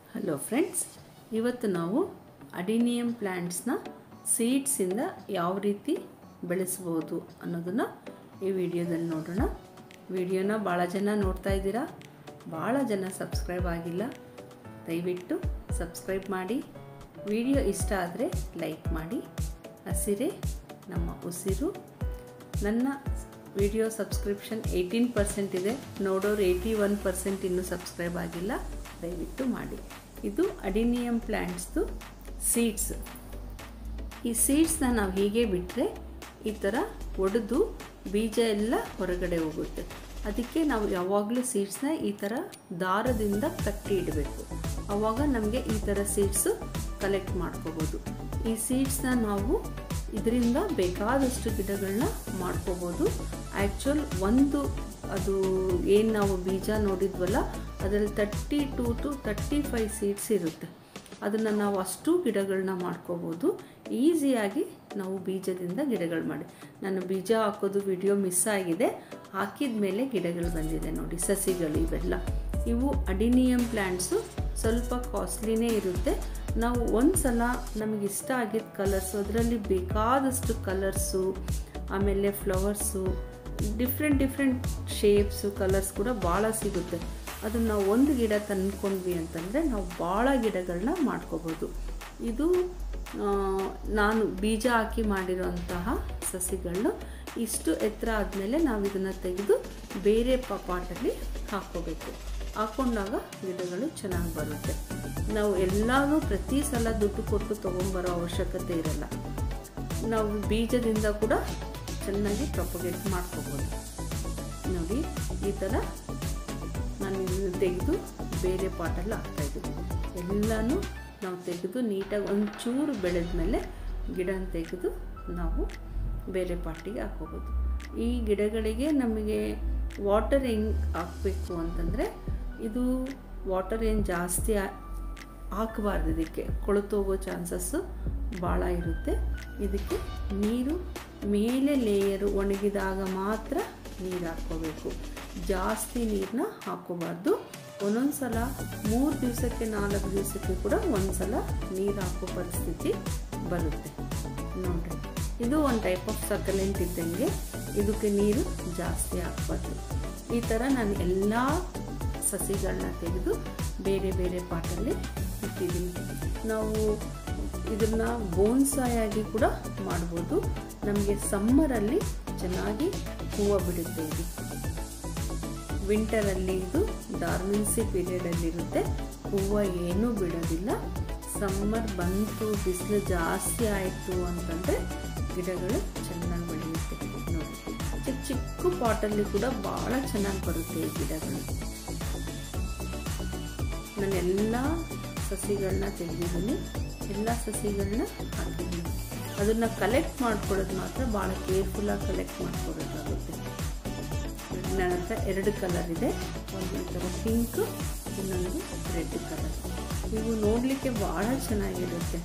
hello friends ಇವತ್ತು ನಾವು ಅಡಿನಿಯಂ ಪ್ಲ್ಯಾಂಟ್ಸ್ನ ಸೀಡ್ಸಿಂದ ಯಾವ ರೀತಿ ಬೆಳೆಸ್ಬೋದು ಅನ್ನೋದನ್ನು ಈ ವಿಡಿಯೋದಲ್ಲಿ ನೋಡೋಣ ವಿಡಿಯೋನ ಭಾಳ ಜನ ನೋಡ್ತಾ ಇದ್ದೀರಾ ಭಾಳ ಜನ ಸಬ್ಸ್ಕ್ರೈಬ್ ಆಗಿಲ್ಲ ದಯವಿಟ್ಟು ಸಬ್ಸ್ಕ್ರೈಬ್ ಮಾಡಿ ವಿಡಿಯೋ ಇಷ್ಟ ಆದರೆ ಲೈಕ್ ಮಾಡಿ ಹಸಿರೇ ನಮ್ಮ ಉಸಿರು ನನ್ನ ವಿಡಿಯೋ ಸಬ್ಸ್ಕ್ರಿಪ್ಷನ್ ಏಯ್ಟೀನ್ ಪರ್ಸೆಂಟ್ ಇದೆ ನೋಡೋರು ಏಯ್ಟಿ ಒನ್ ಪರ್ಸೆಂಟ್ ಇನ್ನೂ ಸಬ್ಸ್ಕ್ರೈಬ್ ಆಗಿಲ್ಲ ದಯವಿಟ್ಟು ಮಾಡಿ ಇದು ಅಡಿನಿಯಂ ಪ್ಲ್ಯಾಂಟ್ಸ್ದು ಸೀಡ್ಸ್ ಈ ಸೀಡ್ಸ್ನ ನಾವು ಹೀಗೆ ಬಿಟ್ಟರೆ ಈ ಥರ ಒಡೆದು ಬೀಜ ಎಲ್ಲ ಹೊರಗಡೆ ಹೋಗುತ್ತೆ ಅದಕ್ಕೆ ನಾವು ಯಾವಾಗಲೂ ಸೀಡ್ಸ್ನ ಈ ಥರ ದಾರದಿಂದ ಕಟ್ಟಿ ಇಡಬೇಕು ಆವಾಗ ನಮಗೆ ಈ ಥರ ಸೀಡ್ಸು ಕಲೆಕ್ಟ್ ಮಾಡ್ಕೋಬೋದು ಈ ಸೀಡ್ಸ್ನ ನಾವು ಇದರಿಂದ ಬೇಕಾದಷ್ಟು ಗಿಡಗಳನ್ನ ಮಾಡ್ಕೋಬೋದು ಆ್ಯಕ್ಚುಲ್ ಒಂದು ಅದು ಏನು ನಾವು ಬೀಜ ನೋಡಿದ್ವಲ್ಲ ಅದರಲ್ಲಿ thirty two two thirty five seeds ಇರುತ್ತೆ ಅದನ್ನು ನಾವು ಅಷ್ಟು ಗಿಡಗಳನ್ನ ಮಾಡ್ಕೋಬೋದು ಈಸಿಯಾಗಿ ನಾವು ಬೀಜದಿಂದ ಗಿಡಗಳು ಮಾಡಿ ನಾನು ಬೀಜ ಹಾಕೋದು ವಿಡಿಯೋ ಮಿಸ್ ಆಗಿದೆ ಹಾಕಿದ ಮೇಲೆ ಗಿಡಗಳು ಬಂದಿದೆ ನೋಡಿ ಸಸಿಗಳು ಇವೆಲ್ಲ ಇವು ಅಡಿನಿಯಂ ಪ್ಲ್ಯಾಂಟ್ಸು ಸ್ವಲ್ಪ ಕಾಸ್ಟ್ಲಿನೇ ಇರುತ್ತೆ ನಾವು ಒಂದು ಸಲ ನಮಗೆ ಇಷ್ಟ ಆಗಿದ್ದ ಕಲರ್ಸು ಅದರಲ್ಲಿ ಬೇಕಾದಷ್ಟು ಕಲರ್ಸು ಆಮೇಲೆ flowers different different shapes colours ಕೂಡ ಭಾಳ ಸಿಗುತ್ತೆ ಅದನ್ನು ನಾವು ಒಂದು ಗಿಡ ತಂದ್ಕೊಂಡ್ವಿ ಅಂತಂದರೆ ನಾವು ಭಾಳ ಗಿಡಗಳನ್ನ ಮಾಡ್ಕೋಬೋದು ಇದು ನಾನು ಬೀಜ ಹಾಕಿ ಮಾಡಿರೋಂತಹ ಸಸಿಗಳನ್ನ ಇಷ್ಟು ಎತ್ತರ ಆದಮೇಲೆ ನಾವು ಇದನ್ನು ತೆಗೆದು ಬೇರೆ ಪಾಟಲ್ಲಿ ಹಾಕ್ಕೋಬೇಕು ಹಾಕ್ಕೊಂಡಾಗ ಗಿಡಗಳು ಚೆನ್ನಾಗಿ ಬರುತ್ತೆ ನಾವು ಎಲ್ಲನೂ ಪ್ರತಿ ಸಲ ದುಡ್ಡು ಕೊಟ್ಟು ತೊಗೊಂಬರೋ ಅವಶ್ಯಕತೆ ಇರಲ್ಲ ನಾವು ಬೀಜದಿಂದ ಕೂಡ ಚೆನ್ನಾಗಿ ಪ್ರೊಪಗೇಟ್ ಮಾಡ್ಕೋಬೋದು ನೋಡಿ ಈ ಥರ ನಾನು ತೆಗೆದು ಬೇರೆ ಪಾಟಲ್ಲಿ ಹಾಕ್ತಾಯಿದ್ದೀನಿ ಎಲ್ಲನೂ ನಾವು ತೆಗೆದು ನೀಟಾಗಿ ಒಂಚೂರು ಬೆಳೆದ ಮೇಲೆ ಗಿಡನ ತೆಗೆದು ನಾವು ಬೇರೆ ಪಾಟಿಗೆ ಹಾಕೋಬೋದು ಈ ಗಿಡಗಳಿಗೆ ನಮಗೆ ವಾಟರ್ ಹೆಂಗೆ ಹಾಕಬೇಕು ಅಂತಂದರೆ ಇದು ವಾಟರ್ ಏನು ಜಾಸ್ತಿ ಹಾಕಬಾರ್ದು ಇದಕ್ಕೆ ಕೊಳೆತೋಗೋ ಚಾನ್ಸಸ್ಸು ಭಾಳ ಇರುತ್ತೆ ಇದಕ್ಕೆ ನೀರು ಮೇಲೆ ಲೇಯರು ಒಣಗಿದಾಗ ಮಾತ್ರ ನೀರು ಹಾಕ್ಕೋಬೇಕು ಜಾಸ್ತಿ ನೀರನ್ನ ಹಾಕೋಬಾರ್ದು ಒಂದೊಂದು ಸಲ ಮೂರು ದಿವಸಕ್ಕೆ ನಾಲ್ಕು ದಿವಸಕ್ಕೆ ಕೂಡ ಒಂದು ಸಲ ನೀರು ಹಾಕೋ ಪರಿಸ್ಥಿತಿ ಬರುತ್ತೆ ನೋಡಿರಿ ಇದು ಒಂದು ಟೈಪ್ ಆಫ್ ಸಕಲೆಂಟ್ ಇದ್ದಂಗೆ ಇದಕ್ಕೆ ನೀರು ಜಾಸ್ತಿ ಹಾಕ್ಬಾರ್ದು ಈ ಥರ ನಾನು ಎಲ್ಲ ಸಸಿಗಳನ್ನ ತೆಗೆದು ಬೇರೆ ಬೇರೆ ಪಾಟಲ್ಲಿ ಇಟ್ಟಿದ್ದೀನಿ ನಾವು ಇದನ್ನು ಬೋನ್ಸಾಯಾಗಿ ಕೂಡ ಮಾಡ್ಬೋದು ನಮಗೆ ಸಮ್ಮರಲ್ಲಿ ಚೆನ್ನಾಗಿ ಹೂವು ಬಿಡುತ್ತೆ ಇದು ವಿಂಟರಲ್ಲಿ ಇದು ಡಾರ್ಮೆನ್ಸಿ ಪೀರಿಯಡಲ್ಲಿರುತ್ತೆ ಹೂವು ಏನೂ ಬಿಡೋದಿಲ್ಲ ಸಮ್ಮರ್ ಬಂತು ಬಿಸಿಲು ಜಾಸ್ತಿ ಆಯಿತು ಅಂತಂದರೆ ಗಿಡಗಳು ಚೆನ್ನಾಗಿ ಬೆಳೆಯುತ್ತೆ ನೋಡಿ ಚಿಕ್ಕ ಚಿಕ್ಕ ಪಾಟಲ್ಲಿ ಕೂಡ ಭಾಳ ಚೆನ್ನಾಗಿ ಬರುತ್ತೆ ಈ ಗಿಡಗಳು ನಾನೆಲ್ಲ ಸಸಿಗಳನ್ನ ತೆಗೆದಿದ್ದೀನಿ ಎಲ್ಲ ಸಸಿಗಳನ್ನ ಹಾಕಿದ್ದೀನಿ ಅದನ್ನು ಕಲೆಕ್ಟ್ ಮಾಡ್ಕೊಳ್ಳೋದು ಮಾತ್ರ ಭಾಳ ಕೇರ್ಫುಲ್ಲಾಗಿ ಕಲೆಕ್ಟ್ ಮಾಡ್ಕೊಬೇಕಾಗುತ್ತೆ ನನ್ನ ಹತ್ರ ಎರಡು ಕಲರ್ ಇದೆ ಒಂದು ಥರ ಪಿಂಕ್ ಇನ್ನೊಂದು ರೆಡ್ ಕಲರ್ ಇವು ನೋಡಲಿಕ್ಕೆ ಭಾಳ ಚೆನ್ನಾಗಿರುತ್ತೆ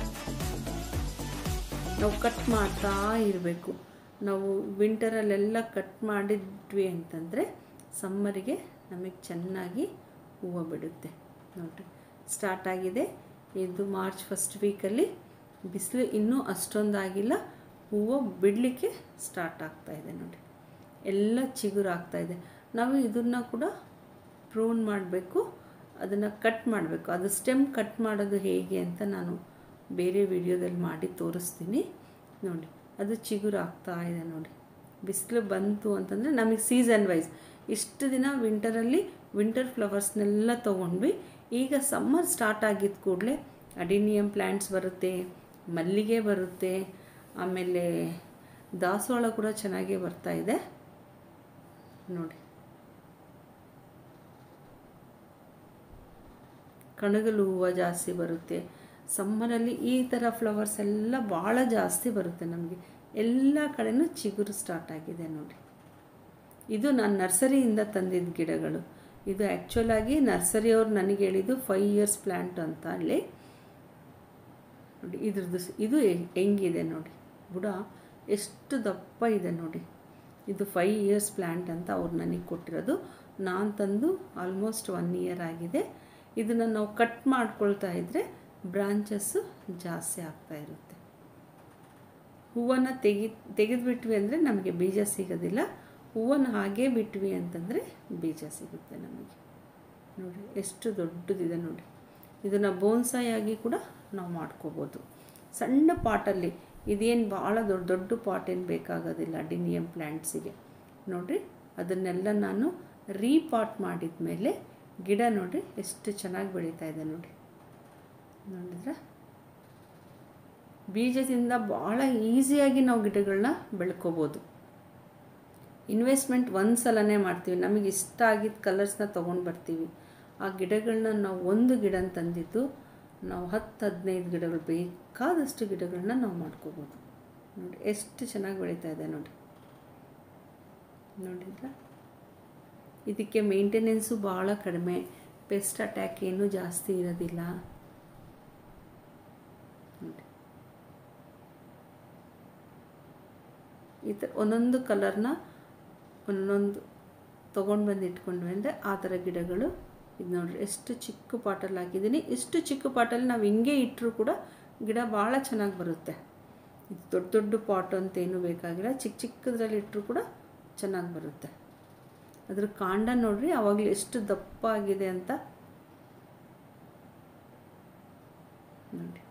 ನಾವು ಕಟ್ ಮಾಡ್ತಾ ಇರಬೇಕು ನಾವು ವಿಂಟರಲ್ಲೆಲ್ಲ ಕಟ್ ಮಾಡಿದ್ವಿ ಅಂತಂದರೆ ಸಮ್ಮರಿಗೆ ನಮಗೆ ಚೆನ್ನಾಗಿ ಹೂವು ಬಿಡುತ್ತೆ ನೋಡಿರಿ ಸ್ಟಾರ್ಟ್ ಆಗಿದೆ ಇದು ಮಾರ್ಚ್ ಫಸ್ಟ್ ವೀಕಲ್ಲಿ ಬಿಸಿಲು ಇನ್ನೂ ಅಷ್ಟೊಂದಾಗಿಲ್ಲ ಹೂವು ಬಿಡಲಿಕ್ಕೆ ಸ್ಟಾರ್ಟ್ ಆಗ್ತಾ ಇದೆ ನೋಡಿ ಎಲ್ಲ ಚಿಗುರು ಆಗ್ತಾಯಿದೆ ನಾವು ಇದನ್ನು ಕೂಡ ಪ್ರೂನ್ ಮಾಡಬೇಕು ಅದನ್ನು ಕಟ್ ಮಾಡಬೇಕು ಅದು ಸ್ಟೆಮ್ ಕಟ್ ಮಾಡೋದು ಹೇಗೆ ಅಂತ ನಾನು ಬೇರೆ ವಿಡಿಯೋದಲ್ಲಿ ಮಾಡಿ ತೋರಿಸ್ತೀನಿ ನೋಡಿ ಅದು ಚಿಗುರು ಆಗ್ತಾ ಇದೆ ನೋಡಿ ಬಿಸಿಲು ಬಂತು ಅಂತಂದರೆ ನಮಗೆ ಸೀಸನ್ ವೈಸ್ ಇಷ್ಟು ದಿನ ವಿಂಟರಲ್ಲಿ ವಿಂಟರ್ ಫ್ಲವರ್ಸ್ನೆಲ್ಲ ತೊಗೊಂಡ್ವಿ ಈಗ ಸಮ್ಮರ್ ಸ್ಟಾರ್ಟ್ ಆಗಿದ್ದ ಕೂಡಲೇ ಅಡಿನಿಯಂ ಪ್ಲ್ಯಾಂಟ್ಸ್ ಬರುತ್ತೆ ಮಲ್ಲಿಗೆ ಬರುತ್ತೆ ಆಮೇಲೆ ದಾಸವಾಳ ಕೂಡ ಚೆನ್ನಾಗೇ ಬರ್ತಾ ಇದೆ ನೋಡಿ ಕಣಗಲು ಹೂವು ಜಾಸ್ತಿ ಬರುತ್ತೆ ಸಮ್ಮರಲ್ಲಿ ಈ ಥರ ಫ್ಲವರ್ಸ್ ಎಲ್ಲ ಭಾಳ ಜಾಸ್ತಿ ಬರುತ್ತೆ ನಮಗೆ ಎಲ್ಲ ಕಡೆನೂ ಚಿಗುರು ಸ್ಟಾರ್ಟ್ ಆಗಿದೆ ನೋಡಿ ಇದು ನಾನು ನರ್ಸರಿಯಿಂದ ತಂದಿದ್ದ ಗಿಡಗಳು ಇದು ಆ್ಯಕ್ಚುಲಾಗಿ ನರ್ಸರಿಯವ್ರು ನನಗೆ ಹೇಳಿದ್ದು ಫೈವ್ ಇಯರ್ಸ್ ಪ್ಲ್ಯಾಂಟ್ ಅಂತ ಅಲ್ಲಿ ನೋಡಿ ಇದ್ರದ್ದು ಇದು ಹೆಂಗಿದೆ ನೋಡಿ ಬುಡ ಎಷ್ಟು ದಪ್ಪ ಇದೆ ನೋಡಿ ಇದು ಫೈವ್ ಇಯರ್ಸ್ ಪ್ಲ್ಯಾಂಟ್ ಅಂತ ಅವ್ರು ನನಗೆ ಕೊಟ್ಟಿರೋದು ನಾನು ತಂದು ಆಲ್ಮೋಸ್ಟ್ ಒನ್ ಇಯರ್ ಆಗಿದೆ ಇದನ್ನು ನಾವು ಕಟ್ ಮಾಡ್ಕೊಳ್ತಾ ಇದ್ದರೆ ಬ್ರಾಂಚಸ್ಸು ಜಾಸ್ತಿ ಆಗ್ತಾ ಇರುತ್ತೆ ಹೂವನ್ನು ತೆಗಿ ತೆಗೆದುಬಿಟ್ವಿ ಅಂದರೆ ನಮಗೆ ಬೀಜ ಸಿಗೋದಿಲ್ಲ ಹೂವನ್ನು ಹಾಗೇ ಬಿಟ್ವಿ ಅಂತಂದರೆ ಬೀಜ ಸಿಗುತ್ತೆ ನಮಗೆ ನೋಡಿ ಎಷ್ಟು ದೊಡ್ಡದಿದೆ ನೋಡಿ ಇದನ್ನು ಬೋನ್ಸಾಯಿ ಆಗಿ ಕೂಡ ನಾವು ಮಾಡ್ಕೋಬೋದು ಸಣ್ಣ ಪಾಟಲ್ಲಿ ಇದೇನು ಭಾಳ ದೊಡ್ಡ ದೊಡ್ಡ ಪಾಟ್ ಏನು ಬೇಕಾಗೋದಿಲ್ಲ ಡಿನಿಯಮ್ ಪ್ಲ್ಯಾಂಟ್ಸಿಗೆ ನೋಡಿರಿ ಅದನ್ನೆಲ್ಲ ನಾನು ರೀಪಾಟ್ ಮಾಡಿದ ಮೇಲೆ ಗಿಡ ನೋಡಿ ಎಷ್ಟು ಚೆನ್ನಾಗಿ ಬೆಳೀತಾ ಇದೆ ನೋಡಿ ನೋಡಿದ್ರೆ ಬೀಜದಿಂದ ಭಾಳ ಈಸಿಯಾಗಿ ನಾವು ಗಿಡಗಳನ್ನ ಬೆಳ್ಕೋಬೋದು ಇನ್ವೆಸ್ಟ್ಮೆಂಟ್ ಒಂದು ಸಲನೇ ಮಾಡ್ತೀವಿ ನಮಗೆ ಇಷ್ಟ ಆಗಿದ್ದ ಕಲರ್ಸ್ನ ತೊಗೊಂಡು ಬರ್ತೀವಿ ಆ ಗಿಡಗಳನ್ನ ನಾವು ಒಂದು ಗಿಡ ತಂದಿದ್ದು ನಾವು ಹತ್ತು ಹದಿನೈದು ಗಿಡಗಳು ಬೇಕಾದಷ್ಟು ಗಿಡಗಳನ್ನ ನಾವು ಮಾಡ್ಕೋಬೋದು ನೋಡಿ ಎಷ್ಟು ಚೆನ್ನಾಗಿ ಬೆಳೀತಾ ಇದೆ ನೋಡಿ ನೋಡಿದ್ರ ಇದಕ್ಕೆ ಮೇಂಟೆನೆನ್ಸು ಭಾಳ ಕಡಿಮೆ ಪೆಸ್ಟ್ ಅಟ್ಯಾಕ್ ಏನೂ ಜಾಸ್ತಿ ಇರೋದಿಲ್ಲ ನೋಡಿ ಈ ಥರ ಒಂದೊಂದು ಕಲರ್ನ ಒಂದೊಂದು ತೊಗೊಂಡು ಬಂದು ಇಟ್ಕೊಂಡ್ವಿ ಅಂದರೆ ಆ ಥರ ಗಿಡಗಳು ಇದು ನೋಡ್ರಿ ಎಷ್ಟು ಚಿಕ್ಕ ಪಾಟಲ್ಲಿ ಹಾಕಿದ್ದೀನಿ ಇಷ್ಟು ಚಿಕ್ಕ ಪಾಟಲ್ಲಿ ನಾವು ಹಿಂಗೆ ಇಟ್ಟರೂ ಕೂಡ ಗಿಡ ಭಾಳ ಚೆನ್ನಾಗಿ ಬರುತ್ತೆ ಇದು ದೊಡ್ಡ ದೊಡ್ಡ ಪಾಟ್ ಅಂತ ಏನೂ ಬೇಕಾಗಿಲ್ಲ ಚಿಕ್ಕ ಚಿಕ್ಕದ್ರಲ್ಲಿ ಇಟ್ಟರೂ ಕೂಡ ಚೆನ್ನಾಗಿ ಬರುತ್ತೆ ಅದ್ರ ಕಾಂಡ ನೋಡ್ರಿ ಆವಾಗಲೇ ಎಷ್ಟು ದಪ್ಪ ಆಗಿದೆ ಅಂತ ನೋಡಿ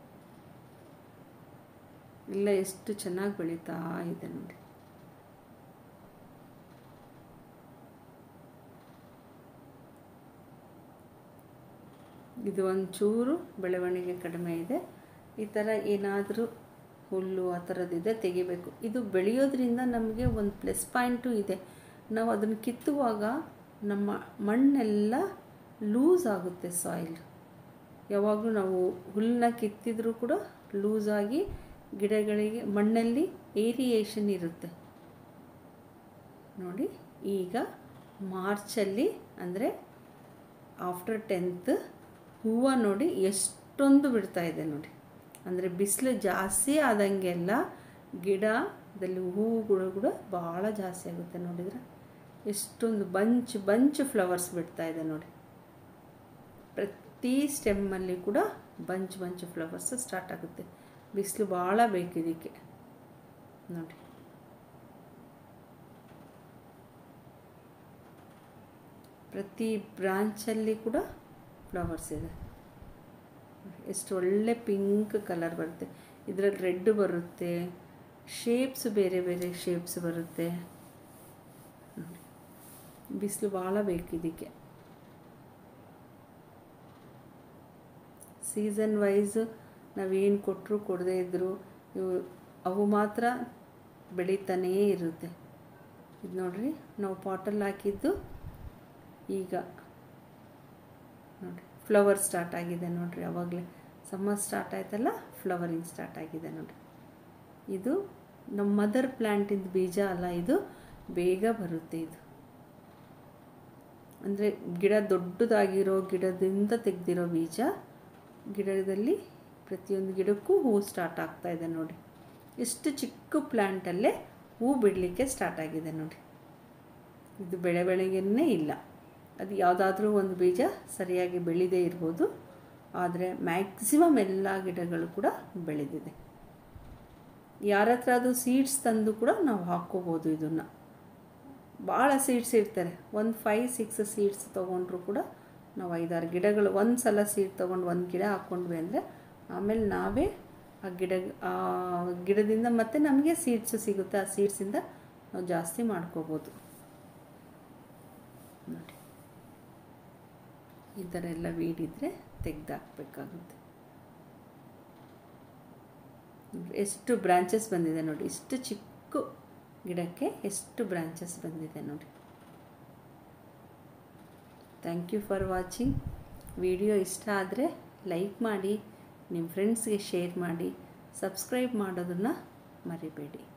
ಎಲ್ಲ ಎಷ್ಟು ಚೆನ್ನಾಗಿ ಬೆಳೀತಾ ಇದೆ ನೋಡಿ ಇದು ಒಂಚೂರು ಬೆಳವಣಿಗೆ ಕಡಿಮೆ ಇದೆ ಈ ಥರ ಏನಾದರೂ ಹುಲ್ಲು ಆ ಥರದ್ದಿದೆ ತೆಗಿಬೇಕು ಇದು ಬೆಳೆಯೋದ್ರಿಂದ ನಮಗೆ ಒಂದು ಪ್ಲಸ್ ಪಾಯಿಂಟು ಇದೆ ನಾವು ಅದನ್ನು ಕಿತ್ತುವಾಗ ನಮ್ಮ ಮಣ್ಣೆಲ್ಲ ಲೂಸ್ ಆಗುತ್ತೆ ಸಾಯಿಲ್ ಯಾವಾಗಲೂ ನಾವು ಹುಲ್ಲನ್ನ ಕಿತ್ತಿದ್ರೂ ಕೂಡ ಲೂಸಾಗಿ ಗಿಡಗಳಿಗೆ ಮಣ್ಣಲ್ಲಿ ಏರಿಯೇಷನ್ ಇರುತ್ತೆ ನೋಡಿ ಈಗ ಮಾರ್ಚಲ್ಲಿ ಅಂದರೆ ಆಫ್ಟರ್ ಟೆಂತ್ ಹೂವು ನೋಡಿ ಎಷ್ಟೊಂದು ಬಿಡ್ತಾ ಇದೆ ನೋಡಿ ಅಂದರೆ ಬಿಸಿಲು ಜಾಸ್ತಿ ಆದಂಗೆಲ್ಲ ಗಿಡದಲ್ಲಿ ಹೂವುಗಳು ಕೂಡ ಭಾಳ ಜಾಸ್ತಿ ಆಗುತ್ತೆ ನೋಡಿದರೆ ಎಷ್ಟೊಂದು ಬಂಚ್ ಬಂಚ್ ಫ್ಲವರ್ಸ್ ಬಿಡ್ತಾ ಇದೆ ನೋಡಿ ಪ್ರತಿ ಸ್ಟೆಮ್ಮಲ್ಲಿ ಕೂಡ ಬಂಚ್ ಬಂಚ್ ಫ್ಲವರ್ಸ್ ಸ್ಟಾರ್ಟ್ ಆಗುತ್ತೆ ಬಿಸಿಲು ಭಾಳ ಬೇಕು ಇದಕ್ಕೆ ನೋಡಿ ಪ್ರತಿ ಬ್ರಾಂಚಲ್ಲಿ ಕೂಡ ಫ್ಲವರ್ಸ್ ಇದೆ ಎಷ್ಟು ಒಳ್ಳೆ ಪಿಂಕ್ ಕಲರ್ ಬರುತ್ತೆ ಇದರಲ್ಲಿ ರೆಡ್ ಬರುತ್ತೆ ಶೇಪ್ಸ್ ಬೇರೆ ಬೇರೆ ಶೇಪ್ಸ್ ಬರುತ್ತೆ ನೋಡಿ ಬಿಸಿಲು ಭಾಳ ಬೇಕು ಇದಕ್ಕೆ ಸೀಸನ್ ವೈಸ್ ನಾವೇನು ಕೊಟ್ಟರು ಕೊಡದೇ ಇದ್ದರೂ ಇವು ಅವು ಮಾತ್ರ ಬೆಳೀತಾನೇ ಇರುತ್ತೆ ಇದು ನೋಡ್ರಿ ನಾವು ಪಾಟಲ್ಲಿ ಹಾಕಿದ್ದು ಈಗ ನೋಡಿ ಫ್ಲವರ್ ಸ್ಟಾರ್ಟ್ ಆಗಿದೆ ನೋಡಿರಿ ಆವಾಗಲೇ ಸಮ್ಮರ್ ಸ್ಟಾರ್ಟ್ ಆಯ್ತಲ್ಲ ಫ್ಲವರಿಂಗ್ ಸ್ಟಾರ್ಟ್ ಆಗಿದೆ ನೋಡಿ ಇದು ನಮ್ಮ ಮದರ್ ಪ್ಲ್ಯಾಂಟಿಂದ ಬೀಜ ಅಲ್ಲ ಇದು ಬೇಗ ಬರುತ್ತೆ ಇದು ಅಂದರೆ ಗಿಡ ದೊಡ್ಡದಾಗಿರೋ ಗಿಡದಿಂದ ತೆಗೆದಿರೋ ಬೀಜ ಗಿಡದಲ್ಲಿ ಪ್ರತಿಯೊಂದು ಗಿಡಕ್ಕೂ ಹೂ ಸ್ಟಾರ್ಟ್ ಆಗ್ತಾ ಇದೆ ನೋಡಿ ಎಷ್ಟು ಚಿಕ್ಕ ಪ್ಲ್ಯಾಂಟಲ್ಲೇ ಹೂ ಬಿಡಲಿಕ್ಕೆ ಸ್ಟಾರ್ಟ್ ಆಗಿದೆ ನೋಡಿ ಇದು ಬೆಳೆ ಬೆಳಗ್ಗೆನೇ ಇಲ್ಲ ಅದು ಯಾವುದಾದ್ರೂ ಒಂದು ಬೀಜ ಸರಿಯಾಗಿ ಬೆಳೆದೇ ಇರ್ಬೋದು ಆದರೆ ಮ್ಯಾಕ್ಸಿಮಮ್ ಎಲ್ಲ ಗಿಡಗಳು ಕೂಡ ಬೆಳೆದಿದೆ ಯಾರ ಹತ್ರ ಅದು ಸೀಡ್ಸ್ ತಂದು ಕೂಡ ನಾವು ಹಾಕ್ಕೋಬೋದು ಇದನ್ನು ಭಾಳ ಸೀಡ್ಸ್ ಇರ್ತಾರೆ ಒಂದು ಫೈವ್ ಸಿಕ್ಸ್ ಸೀಡ್ಸ್ ತೊಗೊಂಡ್ರು ಕೂಡ ನಾವು ಐದಾರು ಗಿಡಗಳು ಒಂದು ಸಲ ಸೀಡ್ ತೊಗೊಂಡು ಒಂದು ಗಿಡ ಹಾಕ್ಕೊಂಡ್ವಿ ಅಂದರೆ ಆಮೇಲೆ ನಾವೇ ಆ ಗಿಡ ಆ ಗಿಡದಿಂದ ಮತ್ತೆ ನಮಗೆ ಸೀಡ್ಸ್ ಸಿಗುತ್ತೆ ಆ ಸೀಡ್ಸಿಂದ ನಾವು ಜಾಸ್ತಿ ಮಾಡ್ಕೋಬೋದು ನೋಡಿ ಈ ಥರ ಎಲ್ಲ ವೀಡಿದ್ರೆ ತೆಗೆದಾಕಬೇಕಾಗುತ್ತೆ ಎಷ್ಟು ಬ್ರಾಂಚಸ್ ಬಂದಿದೆ ನೋಡಿ ಇಷ್ಟು ಚಿಕ್ಕ ಗಿಡಕ್ಕೆ ಎಷ್ಟು ಬ್ರಾಂಚಸ್ ಬಂದಿದೆ ನೋಡಿ thank you for watching video ಇಷ್ಟ ಆದರೆ ಲೈಕ್ ಮಾಡಿ ನಿಮ್ಮ ಫ್ರೆಂಡ್ಸ್ಗೆ ಶೇರ್ ಮಾಡಿ ಸಬ್ಸ್ಕ್ರೈಬ್ ಮಾಡೋದನ್ನು ಮರಿಬೇಡಿ